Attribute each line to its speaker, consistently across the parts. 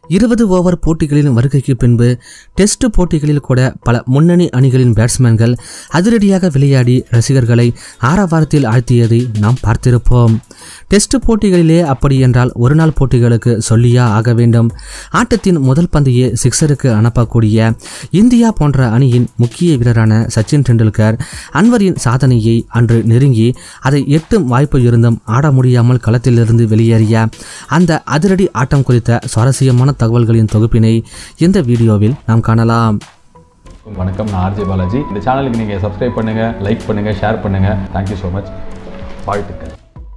Speaker 1: இருபது ஓவர் போட்டிகளின் வருகைக்கு பின்பு டெஸ்ட் போட்டிகளில் கூட பல முன்னணி அணிகளின் பேட்ஸ்மேன்கள் அதிரடியாக விளையாடி ரசிகர்களை ஆரவாரத்தில் ஆழ்த்தியதை நாம் பார்த்திருப்போம் டெஸ்ட் போட்டிகளிலே அப்படி என்றால் ஒரு நாள் போட்டிகளுக்கு சொல்லியா ஆக வேண்டும் ஆட்டத்தின் முதல் பந்தையே சிக்ஸருக்கு அனுப்பக்கூடிய இந்தியா போன்ற அணியின் முக்கிய வீரரான சச்சின் டெண்டுல்கர் அன்வரின் சாதனையை அன்று நெருங்கி அதை எட்டும் வாய்ப்பு இருந்தும் ஆட முடியாமல் களத்திலிருந்து வெளியேறிய அந்த அதிரடி ஆட்டம் குறித்த சுவாரஸ்யமான தகவல்களின் தொகுப்பினை இந்த வீடியோவில் நாம் காணலாம்
Speaker 2: வணக்கம் நான் ஆர்ஜே பாலாஜி இந்த சேனலுக்கு நீங்கள் சப்ஸ்கிரைப் பண்ணுங்கள் லைக் பண்ணுங்கள் ஷேர் பண்ணுங்கள் தேங்க்யூ ஸோ மச் வாழ்த்துக்கள்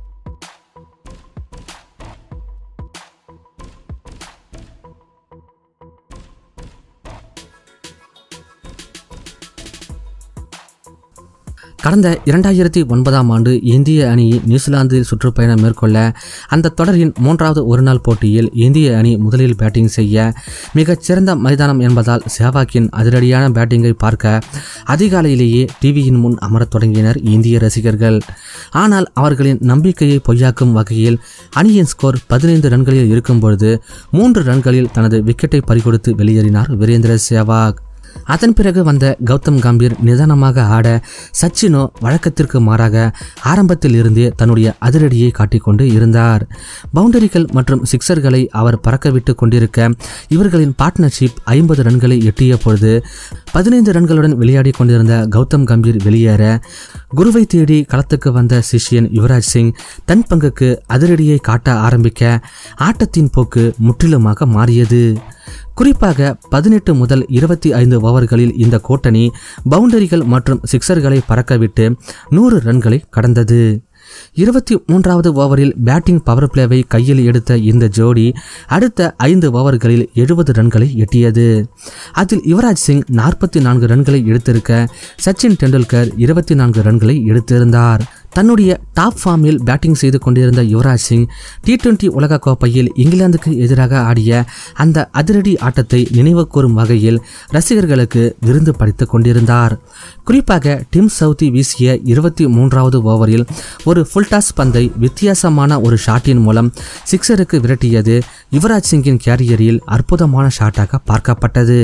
Speaker 1: கடந்த இரண்டாயிரத்தி ஒன்பதாம் ஆண்டு இந்திய அணி நியூசிலாந்தில் சுற்றுப்பயணம் மேற்கொள்ள அந்த தொடரின் மூன்றாவது ஒருநாள் போட்டியில் இந்திய அணி முதலில் பேட்டிங் செய்ய மிகச் சிறந்த மைதானம் என்பதால் சேவாக்கின் அதிரடியான பேட்டிங்கை பார்க்க அதிகாலையிலேயே டிவியின் முன் அமரத் தொடங்கினர் இந்திய ரசிகர்கள் ஆனால் அவர்களின் நம்பிக்கையை பொய்யாக்கும் வகையில் அணியின் ஸ்கோர் பதினைந்து ரன்களில் இருக்கும்பொழுது மூன்று ரன்களில் தனது விக்கெட்டை பறிகொடுத்து வெளியேறினார் வீரேந்திர சேவாக் அதன் பிறகு வந்த கௌதம் கம்பீர் நிதானமாக ஆட சச்சினோ வழக்கத்திற்கு மாறாக ஆரம்பத்தில் இருந்தே தன்னுடைய அதிரடியை காட்டிக்கொண்டு இருந்தார் பவுண்டரிகள் மற்றும் சிக்சர்களை அவர் பறக்கவிட்டு கொண்டிருக்க இவர்களின் பார்ட்னர்ஷிப் ஐம்பது ரன்களை எட்டிய பொழுது பதினைந்து ரன்களுடன் விளையாடி கொண்டிருந்த கௌதம் கம்பீர் வெளியேற குருவை தேடி களத்துக்கு வந்த சிஷ்யன் யுவராஜ் சிங் தன் பங்குக்கு அதிரடியை காட்ட ஆரம்பிக்க ஆட்டத்தின் போக்கு முற்றிலுமாக மாறியது குறிப்பாக பதினெட்டு முதல் இருபத்தி ஐந்து ஓவர்களில் இந்த கூட்டணி பவுண்டரிகள் மற்றும் சிக்சர்களை பறக்கவிட்டு நூறு ரன்களை கடந்தது இருபத்தி மூன்றாவது ஓவரில் பேட்டிங் பவர் பிளேவை கையில் எடுத்த இந்த ஜோடி அடுத்த ஐந்து ஓவர்களில் எழுபது ரன்களை எட்டியது அதில் யுவராஜ் சிங் நாற்பத்தி நான்கு ரன்களை எடுத்திருக்க சச்சின் டெண்டுல்கர் இருபத்தி நான்கு ரன்களை எடுத்திருந்தார் தன்னுடைய டாப் ஃபார்மில் பேட்டிங் செய்து கொண்டிருந்த யுவராஜ் சிங் டி டுவெண்டி உலகக்கோப்பையில் இங்கிலாந்துக்கு எதிராக ஆடிய அந்த அதிரடி ஆட்டத்தை நினைவு கூறும் வகையில் ரசிகர்களுக்கு விருந்து படைத்துக் கொண்டிருந்தார் குறிப்பாக டிம் சவுத்தி வீசிய இருபத்தி மூன்றாவது ஓவரில் ஒரு ஃபுல் டாஸ் பந்தை வித்தியாசமான ஒரு ஷாட்டின் மூலம் சிக்ஸருக்கு விரட்டியது யுவராஜ் சிங்கின் கேரியரில் அற்புதமான ஷாட்டாக பார்க்கப்பட்டது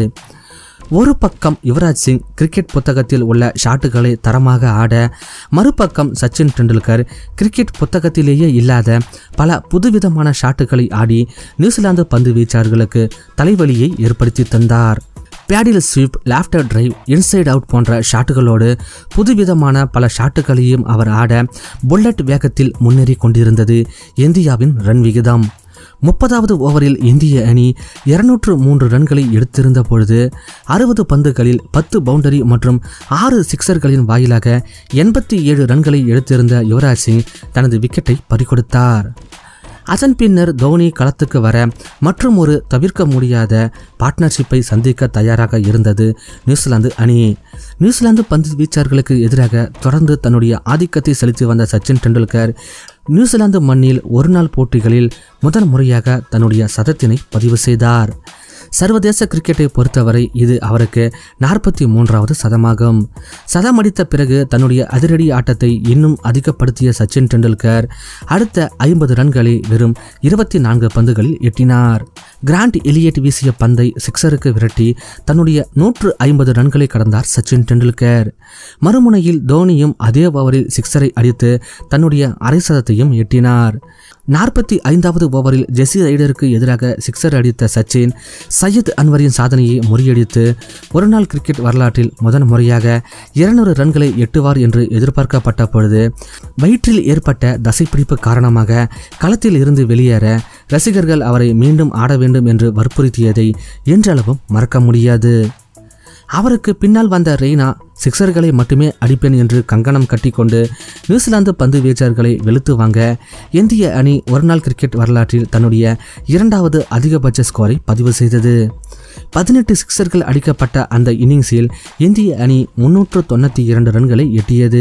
Speaker 1: ஒரு பக்கம் யுவராஜ் சிங் கிரிக்கெட் புத்தகத்தில் உள்ள ஷாட்டுகளை தரமாக ஆட மறுபக்கம் சச்சின் டெண்டுல்கர் கிரிக்கெட் புத்தகத்திலேயே இல்லாத பல புதுவிதமான ஷாட்டுகளை ஆடி நியூசிலாந்து பந்து வீச்சாளர்களுக்கு தலைவலியை ஏற்படுத்தி தந்தார் paddle sweep lofted drive inside out போன்ற ஷாட்டுகளோடு புதுவிதமான பல ஷாட்டுகளையும் அவர் ஆட புல்லட் வேகத்தில் முன்னேறி கொண்டிருந்தது இந்தியாவின் ரன் விகிதம் முப்பதாவது ஓவரில் இந்திய அணி இருநூற்று மூன்று ரன்களை எடுத்திருந்த பொழுது அறுபது பந்துகளில் பத்து பவுண்டரி மற்றும் ஆறு சிக்சர்களின் வாயிலாக எண்பத்தி ஏழு ரன்களை எடுத்திருந்த யுவராஜ் சிங் தனது விக்கெட்டை பறிகொடுத்தார் அதன் பின்னர் தோனி களத்துக்கு வர மற்றும் ஒரு தவிர்க்க முடியாத பார்ட்னர்ஷிப்பை சந்திக்க தயாராக இருந்தது நியூசிலாந்து அணி நியூசிலாந்து பந்து வீச்சாளர்களுக்கு எதிராக தொடர்ந்து தன்னுடைய ஆதிக்கத்தை செலுத்தி வந்த சச்சின் டெண்டுல்கர் நியூசிலாந்து மண்ணில் ஒருநாள் போட்டிகளில் முதல் முறையாக தன்னுடைய சதத்தினை பதிவு செய்தார் சர்வதேச கிரிக்கெட்டை பொறுத்தவரை இது அவருக்கு நாற்பத்தி மூன்றாவது சதமாகும் சதம் அடித்த பிறகு தன்னுடைய அதிரடி ஆட்டத்தை இன்னும் அதிகப்படுத்திய சச்சின் டெண்டுல்கர் அடுத்த ஐம்பது ரன்களை வெறும் இருபத்தி நான்கு பந்துகளில் எட்டினார் கிராண்ட் எலியட் வீசிய பந்தை சிக்ஸருக்கு விரட்டி தன்னுடைய நூற்று ஐம்பது ரன்களை கடந்தார் சச்சின் டெண்டுல்கர் மறுமுனையில் தோனியும் அதே ஓவரில் சிக்ஸரை அடித்து தன்னுடைய அரை சதத்தையும் எட்டினார் நாற்பத்தி ஐந்தாவது ஓவரில் ஜெசி ரைடருக்கு எதிராக சிக்ஸர் அடித்த சச்சின் சையத் அன்வரின் சாதனையை முறியடித்து ஒருநாள் கிரிக்கெட் வரலாற்றில் முதன் முறையாக இருநூறு ரன்களை எட்டுவார் என்று எதிர்பார்க்கப்பட்ட பொழுது வயிற்றில் ஏற்பட்ட தசைப்பிடிப்பு காரணமாக களத்தில் இருந்து வெளியேற ரசிகர்கள் அவரை மீண்டும் ஆட வேண்டும் என்று வற்புறுத்தியதை என்றளவும் மறக்க முடியாது அவருக்கு பின்னால் வந்த ரெய்னா சிக்ஸர்களை மட்டுமே அடிப்பேன் என்று கங்கணம் கட்டிக்கொண்டு நியூசிலாந்து பந்து வீச்சர்களை வெளுத்து வாங்க இந்திய அணி ஒருநாள் கிரிக்கெட் வரலாற்றில் தன்னுடைய இரண்டாவது அதிகபட்ச ஸ்கோரை பதிவு செய்தது பதினெட்டு சிக்ஸர்கள் அடிக்கப்பட்ட அந்த இன்னிங்ஸில் இந்திய அணி முன்னூற்று தொண்ணூற்றி இரண்டு ரன்களை எட்டியது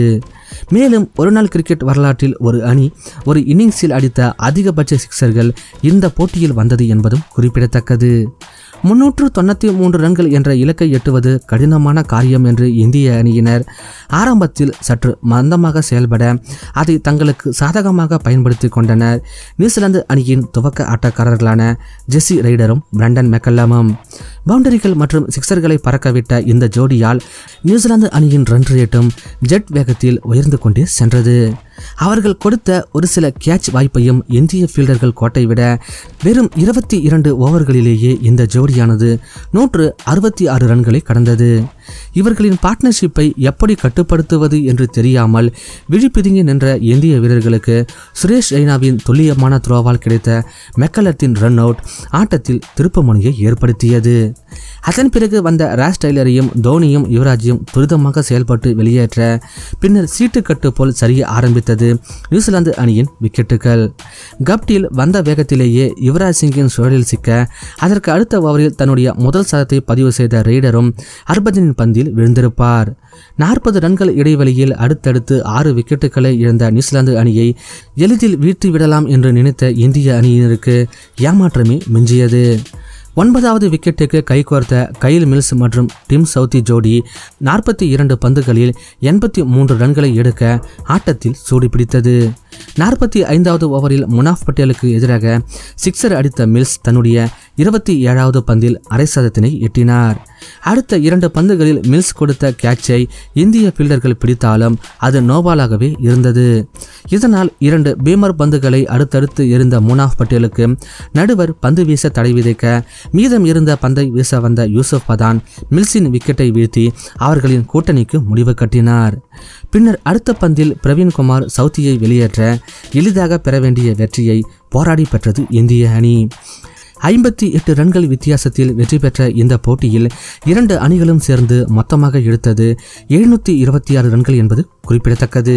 Speaker 1: மேலும் ஒருநாள் கிரிக்கெட் வரலாற்றில் ஒரு அணி ஒரு இன்னிங்ஸில் அடித்த அதிகபட்ச சிக்சர்கள் இந்த போட்டியில் வந்தது என்பதும் குறிப்பிடத்தக்கது முன்னூற்று தொண்ணூற்றி மூன்று ரன்கள் என்ற இலக்கை எட்டுவது கடினமான காரியம் என்று இந்திய அணியினர் ஆரம்பத்தில் சற்று மந்தமாக செயல்பட அதை தங்களுக்கு சாதகமாக பயன்படுத்தி கொண்டனர் நியூசிலாந்து அணியின் துவக்க ஆட்டக்காரர்களான ஜெஸ்ஸி ரைடரும் பிரண்டன் மெக்கல்லமும் பவுண்டரிகள் மற்றும் சிக்சர்களை பறக்கவிட்ட இந்த ஜோடியால் நியூசிலாந்து அணியின் ரன் ரேட்டும் ஜெட் வேகத்தில் உயர்ந்து கொண்டே சென்றது அவர்கள் கொடுத்த ஒரு சில கேட்ச் வாய்ப்பையும் இந்திய ஃபீல்டர்கள் கோட்டை விட வெறும் இருபத்தி இரண்டு ஓவர்களிலேயே இந்த ஜோடியானது நூற்று அறுபத்தி ஆறு ரன்களை கடந்தது இவர்களின் பார்ட்னர்ஷிப்பை எப்படி கட்டுப்படுத்துவது என்று தெரியாமல் விழிப்பிதுங்கி நின்ற இந்திய வீரர்களுக்கு சுரேஷ் ரெய்னாவின் துல்லியமான த்ரோவால் கிடைத்த மெக்கலத்தின் ரன் அவுட் ஆட்டத்தில் திருப்புமுனையை ஏற்படுத்தியது அதன் பிறகு வந்த ராஸ் டைலரையும் தோனியும் யுவராஜையும் துரிதமாக செயல்பட்டு வெளியேற்ற பின்னர் சீட்டுக்கட்டு போல் சரிய ஆரம்பித்தது நியூசிலாந்து அணியின் விக்கெட்டுகள் கப்டில் வந்த வேகத்திலேயே யுவராஜ் சிங்கின் சுழலில் சிக்க அதற்கு அடுத்த ஓவரில் தன்னுடைய முதல் சதத்தை பதிவு செய்த ரெய்டரும் ஹர்பஜனின் பந்தில் விழுந்திருப்பார் நாற்பது ரன்கள் இடைவெளியில் அடுத்தடுத்து ஆறு விக்கெட்டுகளை இழந்த நியூசிலாந்து அணியை எளிதில் வீழ்த்தி விடலாம் என்று நினைத்த இந்திய அணியினருக்கு ஏமாற்றமே மிஞ்சியது ஒன்பதாவது விக்கெட்டுக்கு கைகோர்த்த கைல் மில்ஸ் மற்றும் டிம் சவுத்தி ஜோடி நாற்பத்தி இரண்டு பந்துகளில் எண்பத்தி மூன்று ரன்களை எடுக்க ஆட்டத்தில் சூடுபிடித்தது நாற்பத்தி ஐந்தாவது ஓவரில் முனாஃப் பட்டேலுக்கு எதிராக சிக்ஸர் அடித்த மில்ஸ் தன்னுடைய இருபத்தி ஏழாவது பந்தில் அரை சதத்தினை எட்டினார் அடுத்த இரண்டு பந்துகளில் மில்ஸ் கொடுத்த கேட்சை இந்திய ஃபீல்டர்கள் பிடித்தாலும் அது நோபாலாகவே இருந்தது இதனால் இரண்டு பீமர் பந்துகளை அடுத்தடுத்து இருந்த முனாஃப் பட்டேலுக்கு நடுவர் பந்து வீச தடை விதைக்க மீதம் இருந்த பந்தை வீச வந்த யூசுப் பதான் மில்ஸின் விக்கெட்டை வீழ்த்தி அவர்களின் கூட்டணிக்கு முடிவு கட்டினார் பின்னர் அடுத்த பந்தில் பிரவீன்குமார் சவுத்தியை வெளியேற்ற எளிதாக பெற வேண்டிய வெற்றியை போராடி பெற்றது இந்திய அணி ஐம்பத்தி எட்டு ரன்கள் வித்தியாசத்தில் வெற்றி பெற்ற இந்த போட்டியில் இரண்டு அணிகளும் சேர்ந்து மொத்தமாக எடுத்தது எழுநூற்றி இருபத்தி ஆறு ரன்கள் என்பது குறிப்பிடத்தக்கது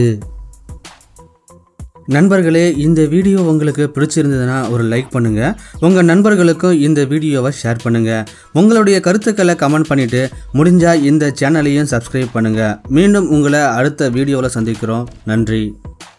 Speaker 1: நண்பர்களே இந்த வீடியோ உங்களுக்கு பிடிச்சிருந்ததுன்னா ஒரு லைக் பண்ணுங்க உங்க நண்பர்களுக்கும் இந்த வீடியோவை ஷேர் பண்ணுங்க உங்களுடைய கருத்துக்களை கமெண்ட் பண்ணிட்டு முடிஞ்சா இந்த சேனலையும் சப்ஸ்கிரைப் பண்ணுங்க மீண்டும் உங்களை அடுத்த வீடியோவில் சந்திக்கிறோம் நன்றி